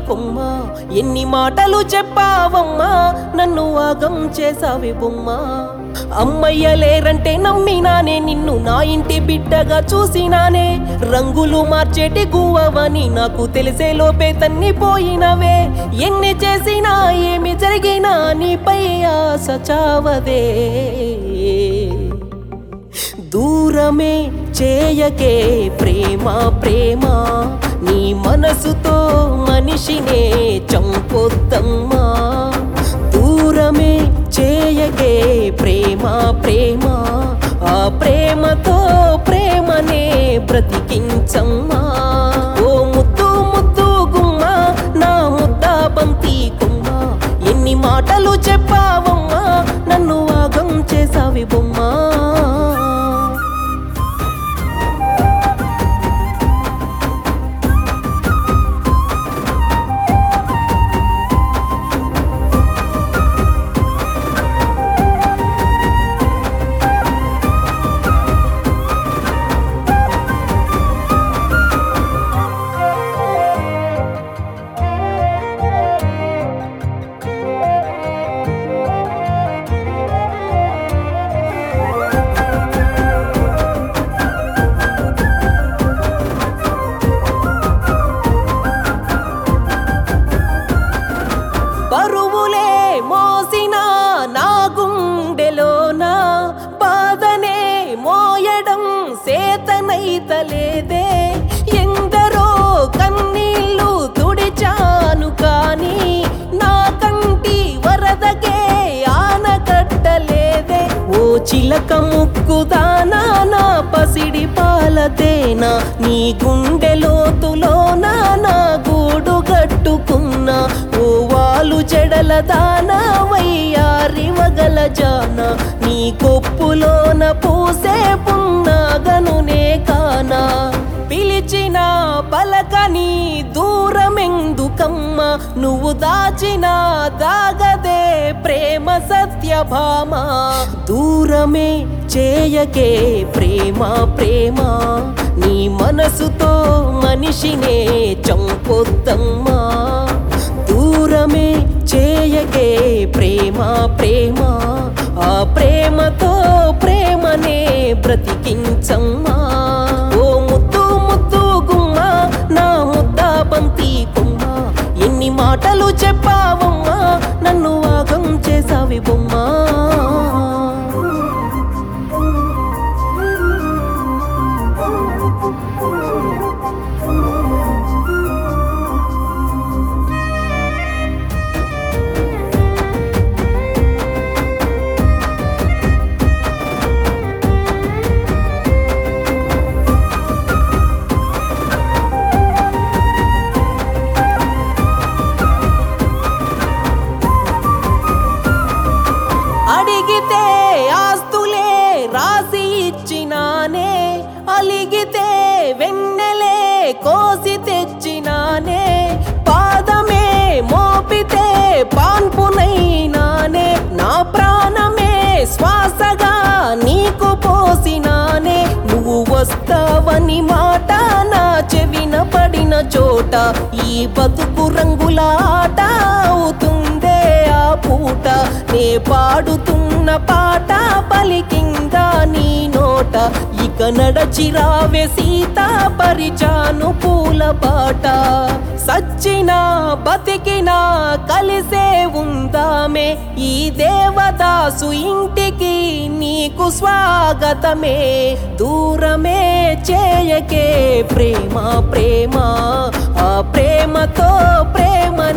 కొమ్మ ఎన్ని మాటలు చెప్పావమ్మా నన్ను ఆగం చేసావి బొమ్మ అమ్మయ్య లేరంటే నమ్మినానే నిన్ను నా ఇంటి బిడ్డగా చూసినానే రంగులు మార్చేటి గువ్వవని నాకు తెలిసే లోపే తన్ని పోయినవే ఎన్ని చేసినా ఏమి జరిగినా నీపై ఆశ చావదే దూరమే చేయకే ప్రేమ ప్రేమ నీ మనసుతో మనిషినే చంపొద్దమ్మా దూరమే చేయకే ప్రేమ ప్రేమ ఆ ప్రేమతో ప్రేమనే బ్రతికించమ్మా ఓ ముద్దు ముద్దు గుమ్మ నా ముద్ద బంతి కుమ్మ ఎన్ని మాటలు చెప్పావమ్మా నన్ను ఆగం చేసావి బొమ్మా బరువులే మోసిన నా గుండెలోన బాధనే మోయడం సేతనైతలేదే ఎందరో కన్నీళ్ళు తుడిచాను కానీ నా కంటి వరదకే ఆనకట్టలేదే ఓ చిలక ముక్కుదానా నా పసిడి పాలతేనా నీ గుండె లోతులోన నా గూడు గట్టుకున్నా ఓ వాలు జడల దానా వయ్యారి వగల జాన నీ కొప్పులోన పూసే పున్నాగనునే కానా పిలిచిన పలకని దూరమెందుకమ్మ నువ్వు దాచిన దాగదే ప్రేమ సత్యభామ దూరమే చేయకే ప్రేమ ప్రేమ నీ మనసుతో మనిషినే చంపొద్దమ్మా దూరమే చేయకే ప్రేమ ప్రేమ ఆ ప్రేమతో ప్రేమనే బ్రతికించమ్మా ఓ ముద్దు ముద్దు గుమ్మ నా ముద్ద బంతి కొమ్మ ఎన్ని మాటలు చెప్పావమ్మా నన్ను ఆగం చేసావి బొమ్మా అడిగితే ఆస్తులే రాసి ఇచ్చినానే అలిగితే వెన్నెలే కోసి తెచ్చినానే పాదమే మోపితే పాన్పునైనానే నా ప్రాణమే శ్వాసగా నీకు పోసినానే నువ్వు వస్తావని మాట నా చెవిన పడిన చోట ఈ బతుకు రంగుల ఆట అవుతుందే ఆ పూట నే పాడుతున్న పాట పలికిందా నీ నోట ఇక నడచిరావే సీత పరిచాను పూల బాట సచ్చినా బతికినా కలిసే ఉందామే ఈ దేవదాసు ఇంటికి నీకు స్వాగతమే దూరమే చేయకే ప్రేమ ప్రేమ ఆ ప్రేమతో ప్రేమనే